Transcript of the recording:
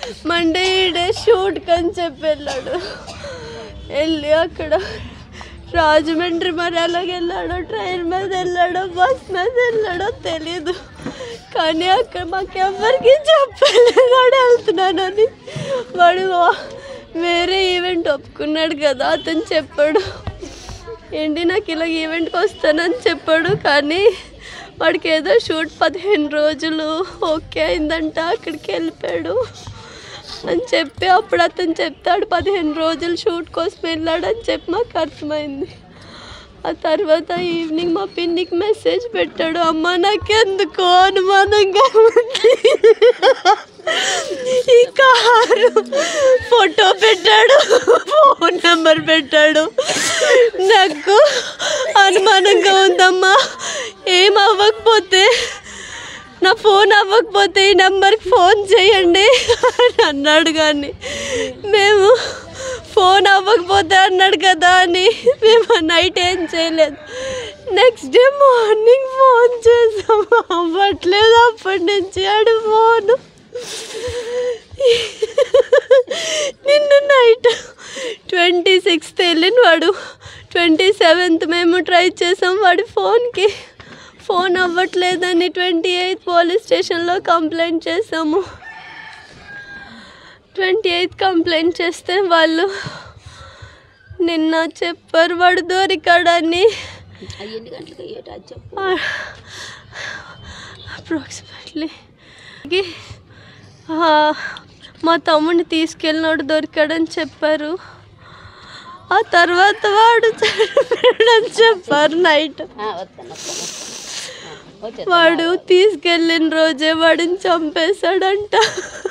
Monday ఈడే షూట్కి అని చెప్పి వెళ్ళాడు వెళ్ళి అక్కడ రాజమండ్రి మరి అలాగ వెళ్ళాడో ట్రైన్ మీద వెళ్ళాడో బస్ మీద వెళ్ళాడో తెలీదు కానీ అక్కడ మాకెవ్వరికి చెప్పలేదు వాడు వెళ్తున్నానని వాడు వా- వేరే ఈవెంట్ ఒప్పుకున్నాడు కదా అతను చెప్పాడు ఏంటి నాకు ఇలా ఈవెంట్కి వస్తానని చెప్పాడు కానీ వాడికి ఏదో షూట్ పదిహేను రోజులు ఓకే అయిందంట అక్కడికి వెళ్ళిపోయాడు అని చెప్పి అప్పుడు అతను చెప్తాడు పదిహేను రోజులు షూట్ కోసం వెళ్ళాడు అని చెప్పి మాకు అర్థమైంది ఆ తర్వాత ఈవినింగ్ మా పిన్నికి మెసేజ్ పెట్టాడు అమ్మ నాకెందుకో అనుమానంగా ఉంది ఈ కారు ఫోటో పెట్టాడు ఫోన్ నెంబర్ పెట్టాడు నాకు అనుమానంగా ఉందమ్మా ఏం అవ్వకపోతే నా ఫోన్ అవ్వకపోతే ఈ నెంబర్కి ఫోన్ చేయండి అని అన్నాడు కానీ మేము ఫోన్ అవ్వకపోతే అన్నాడు కదా అని మేము నైట్ ఏం చేయలేదు నెక్స్ట్ డే మార్నింగ్ ఫోన్ చేసాము అవ్వట్లేదు అప్పటి నుంచి ఆడు ఫోను నిన్న నైట్ ట్వంటీ సిక్స్త్ వెళ్ళిన వాడు ట్వంటీ సెవెంత్ మేము ట్రై చేసాం వాడి ఫోన్కి ఫోన్ అవ్వట్లేదని ట్వంటీ ఎయిత్ పోలీస్ స్టేషన్లో కంప్లైంట్ చేసాము ట్వంటీ ఎయిత్ కంప్లైంట్ చేస్తే వాళ్ళు నిన్న చెప్పారు వాడు దొరికాడని ఎన్ని గంటలకు అయ్యేట అది చెప్పు అప్రాక్సిమేట్లీ మా తమ్ముడిని తీసుకెళ్ళినోడు దొరికాడని చెప్పారు ఆ తర్వాత వాడు చనిపోయాడని చెప్పారు నైట్ ఆ, వస్తాను వస్తాను వచ్చేస్తాను. వాడు తీసుకెళ్ళిన రోజే వాడిని చంపేశాడంట